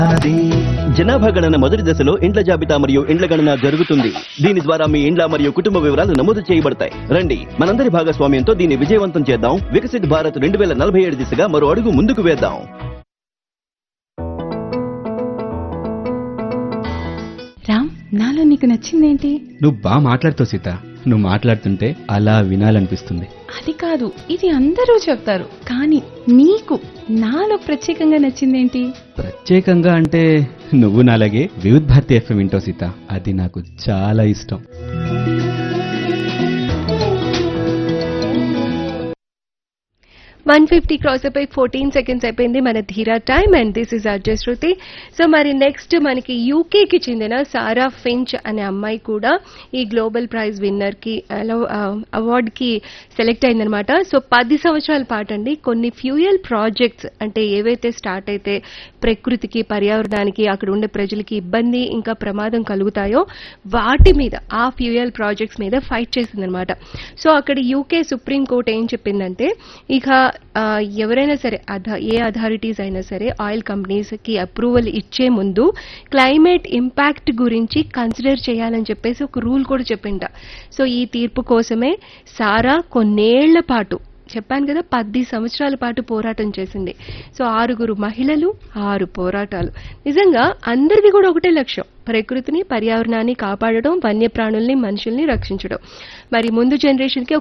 జనాభా గణన మొదటి దశలో ఇండ్ల జాబితా మరియు ఇండ్ల గణన జరుగుతుంది దీని ద్వారా మీ ఇండ్ల మరియు కుటుంబ వివరాలు నమోదు చేయబడతాయి రండి మనందరి భాగస్వామ్యంతో దీన్ని విజయవంతం చేద్దాం వికసిత్ భారత్ రెండు వేల నలభై ఏడు దిశగా మరో అడుగు ముందుకు వేద్దాం రామ్ నాలో నీకు నచ్చిందేంటి నువ్వు బాగా మాట్లాడుతావు సీత నువ్వు మాట్లాడుతుంటే అలా వినాలనిపిస్తుంది అది కాదు ఇది అందరూ చెప్తారు కానీ నీకు నాలో ప్రత్యేకంగా నచ్చిందేంటి ప్రత్యేకంగా అంటే నువ్వు నాలాగే వివిధ్ భారతి ఎఫ్ఎం వింటావు సీత అది నాకు చాలా ఇష్టం వన్ ఫిఫ్టీ క్రాస్ అయిపోయి ఫోర్టీన్ సెకండ్స్ అయిపోయింది మన Dheera time and this is RJ Shruthi so మరి నెక్స్ట్ మనకి యూకేకి చెందిన సారా ఫించ్ అనే అమ్మాయి కూడా ఈ గ్లోబల్ ప్రైజ్ విన్నర్ కి అవార్డ్ కి సెలెక్ట్ అయిందనమాట సో పది సంవత్సరాల పాటు అండి కొన్ని ఫ్యూయల్ ప్రాజెక్ట్స్ అంటే ఏవైతే స్టార్ట్ అయితే ప్రకృతికి పర్యావరణానికి అక్కడ ఉండే ప్రజలకి ఇబ్బంది ఇంకా ప్రమాదం కలుగుతాయో వాటి మీద ఆ ఫ్యూయల్ ప్రాజెక్ట్స్ మీద ఫైట్ చేసిందనమాట సో అక్కడ యూకే సుప్రీం కోర్ట్ ఏం చెప్పిందంటే ఇక ఆ, ఎవరైనా సరే అథ ఏ అథారిటీస్ అయినా సరే ఆయిల్ కంపెనీస్ కి అప్రూవల్ ఇచ్చే ముందు క్లైమేట్ ఇంపాక్ట్ గురించి కన్సిడర్ చేయాలని చెప్పేసి ఒక రూల్ కూడా చెప్పింట సో ఈ తీర్పు కోసమే సారా కొన్నేళ్ల పాటు చెప్పాను కదా పది సంవత్సరాల పాటు పోరాటం చేసింది సో ఆరుగురు మహిళలు ఆరు పోరాటాలు నిజంగా అందరిది కూడా ఒకటే లక్ష్యం ప్రకృతిని పర్యావరణాన్ని కాపాడడం వన్యప్రాణుల్ని మనుషుల్ని రక్షించడం మరి ముందు జనరేషన్కి